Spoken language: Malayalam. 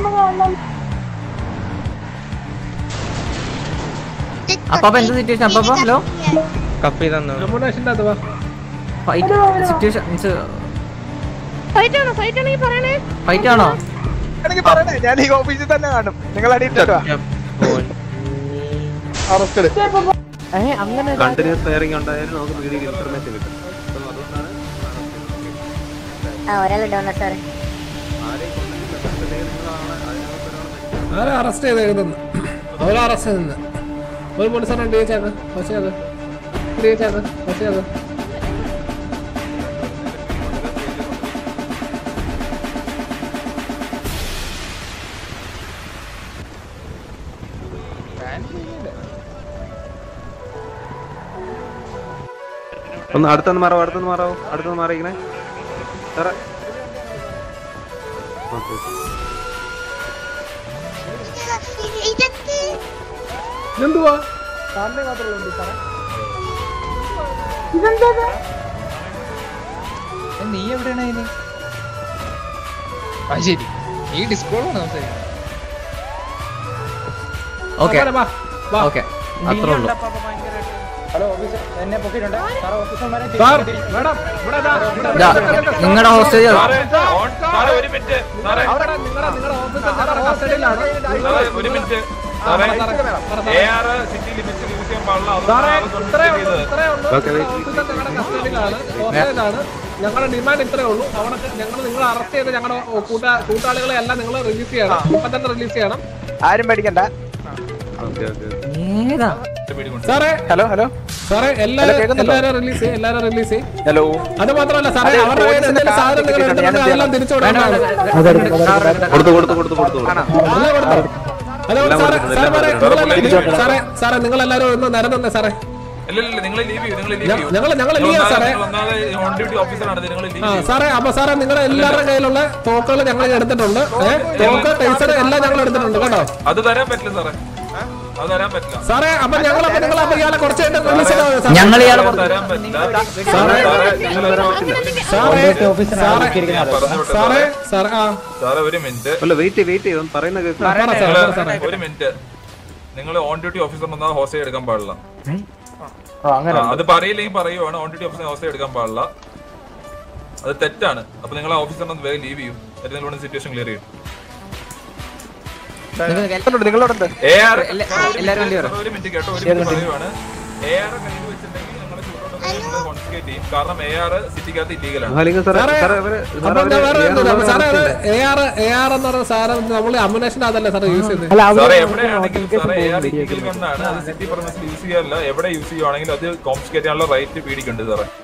അപ്പൊ അപ്പൊ എന്ത് സിറ്റുവേഷൻ അപ്പൊ അപ്പൊ ഹലോ കപ്പ് ചെയ്തന്നു അമ്മോനാശിന്റെ അത് വാ ഫൈറ്റ് സിറ്റുവേഷൻ മീൻസ് ഫൈറ്റ് ആണോ ഫൈറ്റ് ആണെങ്കിൽ പറയണേ ഫൈറ്റ് ആണോ എനിക്ക് പറയണേ ഞാൻ ഈ ഓഫീസിൽ തന്നെ കാണും നിങ്ങൾ അടിയിട്ടോ അറസ്റ്റഡ് കണ്ടിന്യൂസ് ഫയറിംഗ് ഉണ്ടായാലും നമുക്ക് വീഡിയോ ഇൻഫർമേഷൻ കിട്ടും അപ്പം അതുകൊണ്ടാണ് ആ ഒരാളുണ്ട് വന്ന സാറേ ആരെയും കൊന്നിട്ടില്ല പക്ഷേ നിങ്ങളാണ് അതിനകത്ത് ഒരാൾ ആരെ അറസ്റ്റ് ചെയ്തേക്കുന്നത് അവരെ അറസ്റ്റ് ചെയ്തെന്ന് ഒരു പോലീസാണ് ഡി എച്ച് ആക്ക് പക്ഷേ അത് ഡി എച്ച് ആക്ക് പക്ഷേ അത് ഒന്ന് അടുത്തൊന്ന് മാറാവോ അടുത്തൊന്ന് മാറാവോ അടുത്തൊന്ന് മാറിയിക്കണേ സാറേ ഓക്കെ ഇതെന്ത് ഇതെന്തുവാ നീ എവിടെയാണ് അതിന് ആ ശരി ഈ ഡിസ്കോളാണ് സംസാരിക്കുന്നത് ഓക്കെ സാറേ, വാ വാ ഓക്കെ അത്രേ ഉള്ളൂ സാർ മേഡം ഇവിടെ ദാ, ഇവിടെ ഇതാ നിങ്ങളുടെ ഹോസ്റ്റേജ് അവിടെ നിങ്ങളുടെ നിങ്ങളുടെ ഓഫീസർ ഞങ്ങളുടെ കസ്റ്റഡിയിലാണ് ഒരു മിനിറ്റ് സാറേ, സാറേ, സാറേ, A R city limits use ചെയ്യാൻ പാടില്ല സാറേ അതൊന്നും ഇത്രേ ഉള്ളൂ ഇത്രേ ഉള്ളൂ ഓക്കേ, വെയിറ്റ് ഓഫീസർ ഞങ്ങളുടെ കസ്റ്റഡിയിലാണ് ഹോസ്റ്റേജാണ് ഞങ്ങളുടെ ഡിമാൻഡ് ഇത്രേ ഉള്ളൂ അവിടെ ഞങ്ങൾ നിങ്ങൾ അറസ്റ്റ് ചെയ്ത് ഞങ്ങളുടെ കൂട്ടാ കൂട്ടാളികളെ എല്ലാം നിങ്ങൾ റിലീസ് ചെയ്യണം ഇപ്പൊ തന്നെ റിലീസ് ചെയ്യണം ആരും പേടിക്കണ്ട ഓക്കെ ഓക്കെ ഏതാ സാറേ ഹലോ ഹലോ സാറേ എല്ലാരും എല്ലാരും റിലീസ് ചെയ്യും എല്ലാരും റിലീസ് ചെയ്യും ഹലോ അത് മാത്രമല്ല സാറേ അതെ, അവരുടെ കയ്യിൽ പോലീസിന്റെ എന്തെങ്കിലും സാധനം നിങ്ങൾ കാർഡ് എടുത്തിട്ടുണ്ടെങ്കിൽ ഞാൻ അതെല്ലാം തിരിച്ചു വേണ്ട, കൊടുക്കണം വേണ്ട, കൊടുത്തു കൊടുത്തു കൊടുത്തു കൊടുത്തു എല്ലാം കൊടുത്തോ? അതേപോലെ സാറേ സാറേ പറയ്, നിങ്ങളെല്ലാവരും സാറേ സാറേ നിങ്ങൾ എല്ലാവരും ഒന്ന് നിരന്നെ സാറേ ഇല്ല ഇല്ല നിങ്ങൾ ലീവ് ചെയ്യൂ നിങ്ങൾ ലീവ് ഞ- ചെയ്യൂ ഞങ്ങള് ഞങ്ങള് leave ചെയ്യാം സാറേ. ഓൺ ഡ്യൂട്ടി ഓഫീസറാണ് നിങ്ങൾ ലീവ് ആ ചെയ്യൂ സാറേ അപ്പൊ സാറേ നിങ്ങളുടെ എല്ലാവരുടെ കയ്യിലുള്ള തോക്കുകൾ ഞങ്ങൾ എടുത്തിട്ടുണ്ട് ഏഹ് തോക്ക് ടൈസർ എല്ലാം ഞങ്ങൾ എടുത്തിട്ടുണ്ട് കേട്ടോ അത് തരാൻ പറ്റില്ല സാറേ അത് തരാൻ പറ്റില്ല സാറേ അപ്പൊ ഞങ്ങൾ അപ്പൊ നിങ്ങൾ അപ്പൊ ഇയാളെ കുറച്ച് കഴിഞ്ഞിട്ട് റിലീസ് ചെയ്താൽ മതി സാറേ. ഞങ്ങൾ ഇയാളെ അത് തരാൻ പറ്റില്ല സാറേ നിങ്ങൾ വരാൻ പറ്റില്ല സാറേ സാറേ ഞാൻ പറഞ്ഞു വിട്ടു സാറേ സാറേ ആ സാറേ ഒരു മിനിറ്റ് അല്ല വെയിറ്റ് വെയിറ്റ് ചെയ്ത് ഒന്ന് പറയുന്ന കേൾക്കാം പറ സാറേ പറ സാറേ ഒരു മിനിറ്റ് നിങ്ങൾ ഓൺ ഡ്യൂട്ടി ഓഫീസറിനൊന്നും ഹോസ്റ്റേജ് എടുക്കാൻ പാടില്ല ആ, അത് പറയില്ലെങ്കിൽ പറയുവാണ് ഓൺ ഡ്യൂട്ടി ഓഫീസർ ഹോസ്റ്റേജ് എടുക്കാൻ പാടില്ല അത് തെറ്റാണ് അപ്പൊ നിങ്ങൾ ആ ഓഫീസറിനൊന്ന് വേഗം ലീവ് ചെയ്യും എന്നിട്ട് നിങ്ങളുടെ സിറ്റുവേഷൻ ക്ലിയർ ചെയ്യും നിങ്ങളോടുണ്ട് എ ആർ എല്ലാരും വണ്ടി വരാം ഒരു മിനിറ്റ് കേട്ടോ ഒരു മിനിറ്റ് പറയുവാണ് എ ആർ കയ്യിൽ വെച്ചിട്ടുണ്ടെങ്കിൽ ഞങ്ങൾ കോൺഫിസ്കേറ്റ് ചെയ്യും കാരണം എ ആർ സിറ്റിക്കകത്ത് ഇല്ലീഗലാണ് മഹാലിംഗം സാറേ സാറേ, സാറേ അവര് അപ്പൊ എന്താ വേറെ എന്തുണ്ട്? അപ്പൊ സാറേ എ ആർ എ ആർ എന്ന് പറഞ്ഞ സാറ് നമ്മൾ അമ്മുനേഷൻ അതല്ലേ സാറേ യൂസ് ചെയ്യുന്നത് സാറേ എവിടെയാണെങ്കിലും സാറേ എ ആർ ഇല്ലീഗൽ ഗണ്ണാണ് അത് സിറ്റി പ്രമസിൽ യൂസ് ചെയ്യാറില്ല എവിടെ യൂസ് ചെയ്യുവാണെങ്കിലും അത് കോൺഫിസ്കേറ്റ് ചെയ്യാനുള്ള റൈറ്റ് പീഡിക്കുണ്ട് സാറേ